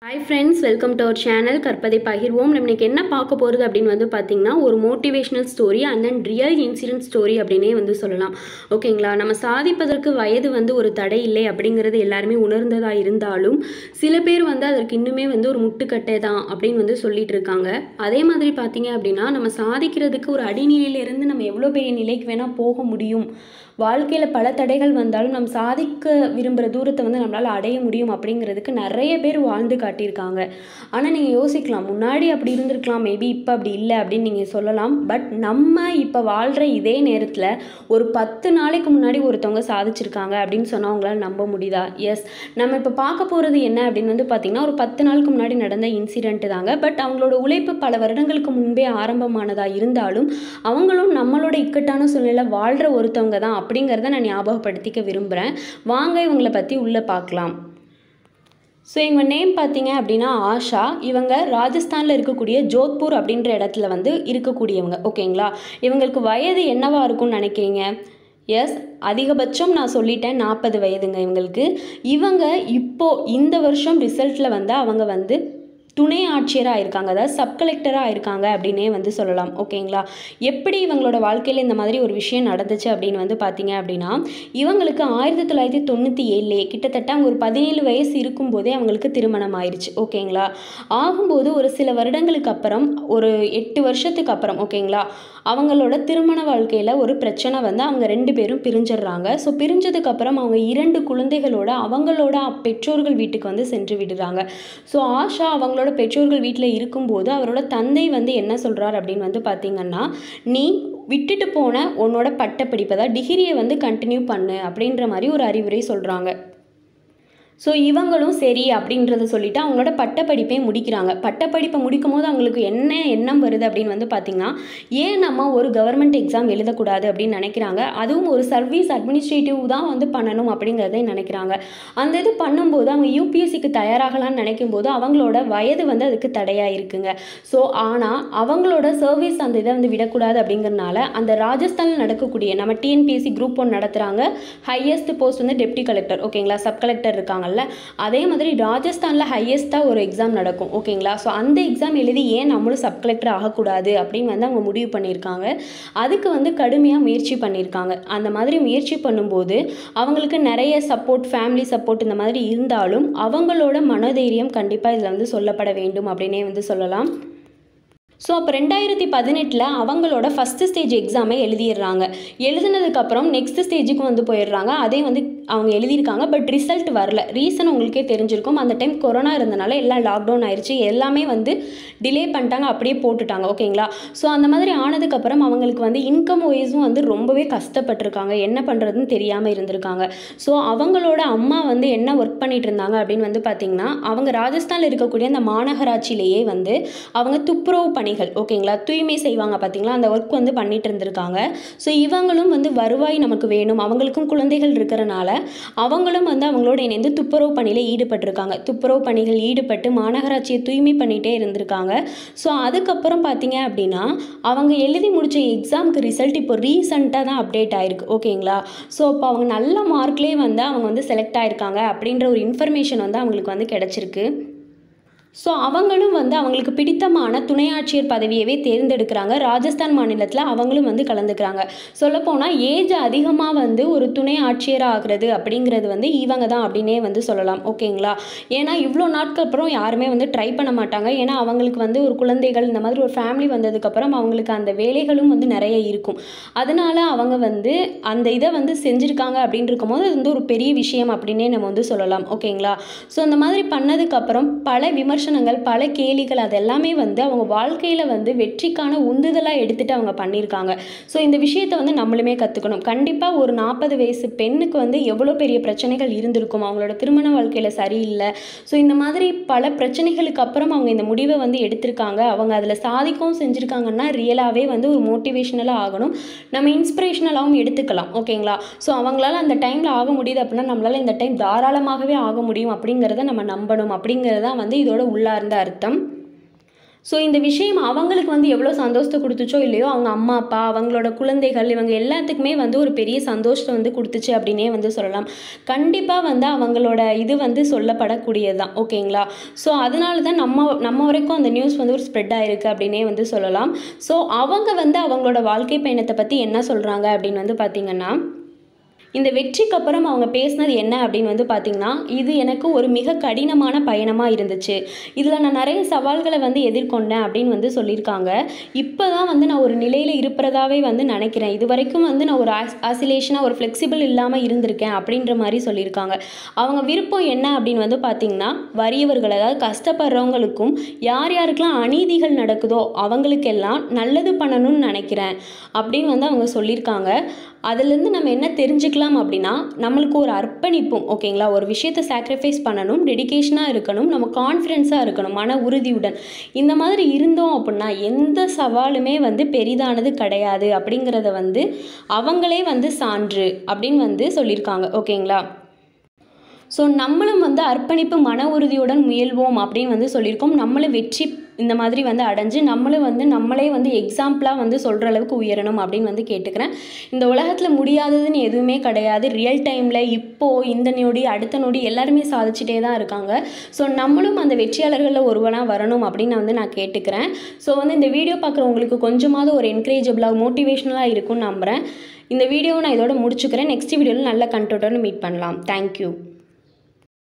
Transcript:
hi friends welcome to our channel கற்பதை பகிர்வோம் நம்ம இன்னைக்கு என்ன பார்க்க போகிறது அப்படின்னு வந்து பார்த்தீங்கன்னா ஒரு motivational story and then real incident story அப்படின்னே வந்து சொல்லலாம் ஓகேங்களா நம்ம சாதிப்பதற்கு வயது வந்து ஒரு தடை இல்லை அப்படிங்கிறது எல்லாருமே உணர்ந்ததாக இருந்தாலும் சில பேர் வந்து அதற்கு இன்னுமே வந்து ஒரு முட்டுக்கட்டை தான் அப்படின்னு வந்து சொல்லிட்டு இருக்காங்க அதே மாதிரி பார்த்தீங்க அப்படின்னா நம்ம சாதிக்கிறதுக்கு ஒரு அடிநிலையிலிருந்து நம்ம எவ்வளோ பெரிய நிலைக்கு வேணால் போக முடியும் வாழ்க்கையில் பல தடைகள் வந்தாலும் நம்ம சாதிக்க விரும்புகிற தூரத்தை வந்து நம்மளால் அடைய முடியும் அப்படிங்கிறதுக்கு நிறைய பேர் வாழ்ந்து காட்டியிருக்காங்க ஆனால் நீங்கள் யோசிக்கலாம் முன்னாடி அப்படி இருந்திருக்கலாம் மேபி இப்போ அப்படி இல்லை அப்படின்னு நீங்கள் சொல்லலாம் பட் நம்ம இப்போ வாழ்கிற இதே நேரத்தில் ஒரு பத்து நாளைக்கு முன்னாடி ஒருத்தவங்க சாதிச்சிருக்காங்க அப்படின்னு சொன்னால் அவங்களால நம்ப முடியுதா எஸ் நம்ம இப்போ பார்க்க போகிறது என்ன அப்படின்னு வந்து பார்த்திங்கன்னா ஒரு பத்து நாளுக்கு முன்னாடி நடந்த இன்சிடென்ட் தாங்க பட் அவங்களோட உழைப்பு பல வருடங்களுக்கு முன்பே ஆரம்பமானதாக இருந்தாலும் அவங்களும் நம்மளோட இக்கட்டான சூழ்நிலை வாழ்கிற ஒருத்தவங்க தான் அப்படிங்கிறத நான் ஞாபகப்படுத்திக்க விரும்புகிறேன் வாங்க இவங்களை பற்றி உள்ளே பார்க்கலாம் ஸோ இவங்க நேம் பார்த்தீங்க அப்படின்னா ஆஷா இவங்க ராஜஸ்தானில் இருக்கக்கூடிய ஜோத்பூர் அப்படின்ற இடத்துல வந்து இருக்கக்கூடியவங்க ஓகேங்களா இவங்களுக்கு வயது என்னவா இருக்கும்னு நினைக்கிறீங்க எஸ் அதிகபட்சம் நான் சொல்லிட்டேன் நாற்பது வயதுங்க இவங்களுக்கு இவங்க இப்போது இந்த வருஷம் ரிசல்ட்டில் வந்து அவங்க வந்து துணை ஆட்சியராக இருக்காங்க அதாவது சப் கலெக்டராக இருக்காங்க அப்படின்னே வந்து சொல்லலாம் ஓகேங்களா எப்படி இவங்களோட வாழ்க்கையில் இந்த மாதிரி ஒரு விஷயம் நடந்துச்சு அப்படின்னு வந்து பார்த்தீங்க அப்படின்னா இவங்களுக்கு ஆயிரத்தி தொள்ளாயிரத்தி தொண்ணூற்றி ஏழுலேயே கிட்டத்தட்ட அவங்க ஒரு பதினேழு வயசு இருக்கும்போதே அவங்களுக்கு திருமணம் ஆயிடுச்சு ஓகேங்களா ஆகும்போது ஒரு சில வருடங்களுக்கு அப்புறம் ஒரு எட்டு வருஷத்துக்கு அப்புறம் ஓகேங்களா அவங்களோட திருமண வாழ்க்கையில் ஒரு பிரச்சனை வந்து அவங்க ரெண்டு பேரும் பிரிஞ்சிடுறாங்க ஸோ பிரிஞ்சதுக்கப்புறம் அவங்க இரண்டு குழந்தைகளோட அவங்களோட பெற்றோர்கள் வீட்டுக்கு வந்து சென்று விடுறாங்க ஸோ ஆஷா அவங்களோட பெற்றோர்கள் வீட்டில் இருக்கும்போது அவரோட தந்தை வந்து என்ன சொல்கிறார் அப்படின்னு வந்து பார்த்தீங்கன்னா நீ விட்டுட்டு போன உன்னோட பட்டப்படிப்பை தான் டிகிரியை வந்து கண்டினியூ பண்ணு அப்படின்ற மாதிரி ஒரு அறிவுரை சொல்கிறாங்க ஸோ இவங்களும் சரி அப்படின்றத சொல்லிட்டு அவங்களோட பட்டப்படிப்பை முடிக்கிறாங்க பட்டப்படிப்பை முடிக்கும் போது அவங்களுக்கு என்ன எண்ணம் வருது அப்படின்னு வந்து பார்த்திங்கன்னா ஏன் நம்ம ஒரு கவர்மெண்ட் எக்ஸாம் எழுதக்கூடாது அப்படின்னு நினைக்கிறாங்க அதுவும் ஒரு சர்வீஸ் அட்மினிஸ்ட்ரேட்டிவ் தான் வந்து பண்ணணும் அப்படிங்கிறத நினைக்கிறாங்க அந்த இது பண்ணும்போது அவங்க யூபிஎஸ்சிக்கு தயாராகலாம்னு நினைக்கும் போது அவங்களோட வயது வந்து அதுக்கு தடையாக இருக்குங்க ஸோ ஆனால் அவங்களோட சர்வீஸ் அந்த இதை வந்து விடக்கூடாது அப்படிங்கிறனால அந்த ராஜஸ்தானில் நடக்கக்கூடிய நம்ம டிஎன்பிஎஸ்சி குரூப் ஒன்று நடத்துகிறாங்க ஹையஸ்ட் போஸ்ட் வந்து டெப்டி கலெக்டர் ஓகேங்களா சப் கலெக்டர் இருக்காங்க இருக்காங்கல்ல அதே மாதிரி ராஜஸ்தானில் ஹையஸ்ட்டாக ஒரு எக்ஸாம் நடக்கும் ஓகேங்களா ஸோ அந்த எக்ஸாம் எழுதி ஏன் நம்மளும் சப் கலெக்டர் ஆகக்கூடாது அப்படின்னு வந்து அவங்க முடிவு பண்ணியிருக்காங்க அதுக்கு வந்து கடுமையாக முயற்சி பண்ணியிருக்காங்க அந்த மாதிரி முயற்சி பண்ணும்போது அவங்களுக்கு நிறைய சப்போர்ட் ஃபேமிலி சப்போர்ட் இந்த மாதிரி இருந்தாலும் அவங்களோட மனதைரியம் கண்டிப்பாக இதில் வந்து சொல்லப்பட வேண்டும் அப்படின்னே வந்து சொல்லலாம் ஸோ அப்போ ரெண்டாயிரத்தி பதினெட்டில் அவங்களோட ஃபஸ்ட்டு ஸ்டேஜ் எக்ஸாமை எழுதிடுறாங்க எழுதினதுக்கப்புறம் நெக்ஸ்ட் ஸ்டேஜுக்கு வந்து போயிடுறாங்க அதே வந்து அவங்க எழுதியிருக்காங்க பட் ரிசல்ட் வரல ரீசன் உங்களுக்கே தெரிஞ்சிருக்கும் அந்த டைம் கொரோனா இருந்தனால எல்லாம் லாக்டவுன் ஆயிடுச்சு எல்லாமே வந்து டிலே பண்ணிட்டாங்க அப்படியே போட்டுட்டாங்க ஓகேங்களா ஸோ அந்த மாதிரி ஆனதுக்கப்புறம் அவங்களுக்கு வந்து இன்கம் வைஸும் வந்து ரொம்பவே கஷ்டப்பட்டிருக்காங்க என்ன பண்ணுறதுன்னு தெரியாமல் இருந்திருக்காங்க ஸோ அவங்களோட அம்மா வந்து என்ன ஒர்க் பண்ணிட்டு இருந்தாங்க அப்படின்னு வந்து பார்த்திங்கன்னா அவங்க ராஜஸ்தானில் இருக்கக்கூடிய அந்த மாநகராட்சியிலேயே வந்து அவங்க துப்புரவு பணி பணிகள் ஓகேங்களா தூய்மை செய்வாங்க பார்த்தீங்களா அந்த ஒர்க் வந்து பண்ணிட்டு இருந்திருக்காங்க ஸோ இவங்களும் வந்து வருவாய் நமக்கு வேணும் அவங்களுக்கும் குழந்தைகள் இருக்கிறனால அவங்களும் வந்து அவங்களோட இணைந்து துப்புரவு பணியில் ஈடுபட்டிருக்காங்க துப்புரவு பணிகள் ஈடுபட்டு மாநகராட்சியை தூய்மை பண்ணிகிட்டே இருந்திருக்காங்க ஸோ அதுக்கப்புறம் பார்த்தீங்க அப்படின்னா அவங்க எழுதி முடித்த எக்ஸாமுக்கு ரிசல்ட் இப்போ ரீசண்டாக தான் அப்டேட் ஆயிருக்கு ஓகேங்களா ஸோ இப்போ அவங்க நல்ல மார்க்லேயே வந்து அவங்க வந்து செலக்ட் ஆயிருக்காங்க அப்படின்ற ஒரு இன்ஃபர்மேஷன் வந்து அவங்களுக்கு வந்து கிடச்சிருக்கு ஸோ அவங்களும் வந்து அவங்களுக்கு பிடித்தமான துணை ஆட்சியர் பதவியவே தேர்ந்தெடுக்கிறாங்க ராஜஸ்தான் மாநிலத்தில் அவங்களும் வந்து கலந்துக்கிறாங்க சொல்லப்போனால் ஏஜ் அதிகமாக வந்து ஒரு துணை ஆட்சியர் ஆகிறது அப்படிங்கிறது வந்து இவங்க தான் அப்படின்னே வந்து சொல்லலாம் ஓகேங்களா ஏன்னா இவ்வளோ நாட்கள் அப்புறம் யாருமே வந்து ட்ரை பண்ண மாட்டாங்க ஏன்னா அவங்களுக்கு வந்து ஒரு குழந்தைகள் இந்த மாதிரி ஒரு ஃபேமிலி வந்ததுக்கப்புறம் அவங்களுக்கு அந்த வேலைகளும் வந்து நிறைய இருக்கும் அதனால் அவங்க வந்து அந்த இதை வந்து செஞ்சுருக்காங்க அப்படின்னு இருக்கும்போது அது வந்து ஒரு பெரிய விஷயம் அப்படின்னே நம்ம வந்து சொல்லலாம் ஓகேங்களா ஸோ இந்த மாதிரி பண்ணதுக்கப்புறம் பல விமர்சனம் விமர்சனங்கள் பல கேலிகள் அது எல்லாமே வந்து அவங்க வாழ்க்கையில் வந்து வெற்றிக்கான உந்துதலாக எடுத்துகிட்டு அவங்க பண்ணியிருக்காங்க ஸோ இந்த விஷயத்தை வந்து நம்மளுமே கற்றுக்கணும் கண்டிப்பாக ஒரு நாற்பது வயசு பெண்ணுக்கு வந்து எவ்வளோ பெரிய பிரச்சனைகள் இருந்திருக்கும் அவங்களோட திருமண வாழ்க்கையில் சரியில்லை ஸோ இந்த மாதிரி பல பிரச்சனைகளுக்கு அப்புறம் அவங்க இந்த முடிவை வந்து எடுத்திருக்காங்க அவங்க அதில் சாதிக்கவும் செஞ்சுருக்காங்கன்னா ரியலாகவே வந்து ஒரு மோட்டிவேஷ்னலாக ஆகணும் நம்ம இன்ஸ்பிரேஷனலாகவும் எடுத்துக்கலாம் ஓகேங்களா ஸோ அவங்களால அந்த டைமில் ஆக முடியுது அப்படின்னா நம்மளால் இந்த டைம் தாராளமாகவே ஆக முடியும் அப்படிங்கிறத நம்ம நம்பணும் அப்படிங்கிறது தான் வந்து இதோட உள்ளார்ந்த அர்த்தம் ஸோ இந்த விஷயம் அவங்களுக்கு வந்து எவ்வளோ சந்தோஷத்தை கொடுத்துச்சோ இல்லையோ அவங்க அம்மா அப்பா அவங்களோட குழந்தைகள் இவங்க எல்லாத்துக்குமே வந்து ஒரு பெரிய சந்தோஷத்தை வந்து கொடுத்துச்சு அப்படின்னே வந்து சொல்லலாம் கண்டிப்பாக வந்து அவங்களோட இது வந்து சொல்லப்படக்கூடியது தான் ஓகேங்களா ஸோ அதனால தான் நம்ம நம்ம வரைக்கும் அந்த நியூஸ் வந்து ஒரு ஸ்ப்ரெட் ஆயிருக்கு அப்படின்னே வந்து சொல்லலாம் ஸோ அவங்க வந்து அவங்களோட வாழ்க்கை பயணத்தை பற்றி என்ன சொல்கிறாங்க அப்படின்னு வந்து பார்த்திங்கன்னா இந்த வெற்றிக்கு அப்புறம் அவங்க பேசினது என்ன அப்படின்னு வந்து பார்த்திங்கன்னா இது எனக்கு ஒரு மிக கடினமான பயணமாக இருந்துச்சு இதில் நான் நிறைய சவால்களை வந்து எதிர்கொண்டேன் அப்படின்னு வந்து சொல்லியிருக்காங்க இப்போ தான் வந்து நான் ஒரு நிலையில் இருப்பதாவே வந்து நினைக்கிறேன் இது வரைக்கும் வந்து நான் ஒரு ஆஸ் ஆசிலேஷனாக ஒரு ஃப்ளெக்சிபிள் இல்லாமல் இருந்திருக்கேன் அப்படின்ற மாதிரி சொல்லியிருக்காங்க அவங்க விருப்பம் என்ன அப்படின்னு வந்து பார்த்திங்கன்னா வறியவர்கள் அதாவது கஷ்டப்படுறவங்களுக்கும் யார் யாருக்கெல்லாம் அநீதிகள் நடக்குதோ அவங்களுக்கெல்லாம் நல்லது பண்ணணும்னு நினைக்கிறேன் அப்படின்னு வந்து அவங்க சொல்லியிருக்காங்க அதுலேருந்து நம்ம என்ன தெரிஞ்சுக்கலாம் அப்படின்னா நம்மளுக்கு ஒரு அர்ப்பணிப்பும் ஓகேங்களா ஒரு விஷயத்தை சாக்ரிஃபைஸ் பண்ணணும் டெடிகேஷனாக இருக்கணும் நம்ம கான்ஃபிடென்ஸாக இருக்கணும் மன உறுதியுடன் இந்த மாதிரி இருந்தோம் அப்படின்னா எந்த சவாலுமே வந்து பெரிதானது கிடையாது அப்படிங்கிறத வந்து அவங்களே வந்து சான்று அப்படின்னு வந்து சொல்லியிருக்காங்க ஓகேங்களா ஸோ நம்மளும் வந்து அர்ப்பணிப்பு மன உறுதியுடன் முயல்வோம் அப்படின்னு வந்து சொல்லியிருக்கோம் நம்மளும் வெற்றி இந்த மாதிரி வந்து அடைஞ்சு நம்மளும் வந்து நம்மளே வந்து எக்ஸாம்பிளாக வந்து சொல்கிற அளவுக்கு உயரணும் அப்படின்னு வந்து கேட்டுக்கிறேன் இந்த உலகத்தில் முடியாததுன்னு எதுவுமே கிடையாது ரியல் டைமில் இப்போது இந்த நொடி அடுத்த நொடி எல்லாருமே சாதிச்சுட்டே தான் இருக்காங்க ஸோ நம்மளும் அந்த வெற்றியாளர்களில் ஒருவனாக வரணும் அப்படின்னு வந்து நான் கேட்டுக்கிறேன் ஸோ வந்து இந்த வீடியோ பார்க்குறவங்களுக்கு கொஞ்சமாவது ஒரு என்கரேஜபிளாக மோட்டிவேஷ்னலாக இருக்கும்னு நம்புகிறேன் இந்த வீடியோவை நான் இதோட முடிச்சுக்கிறேன் நெக்ஸ்ட் வீடியோவில் நல்ல கண்டென்ட்டோட மீட் பண்ணலாம் தேங்க்யூ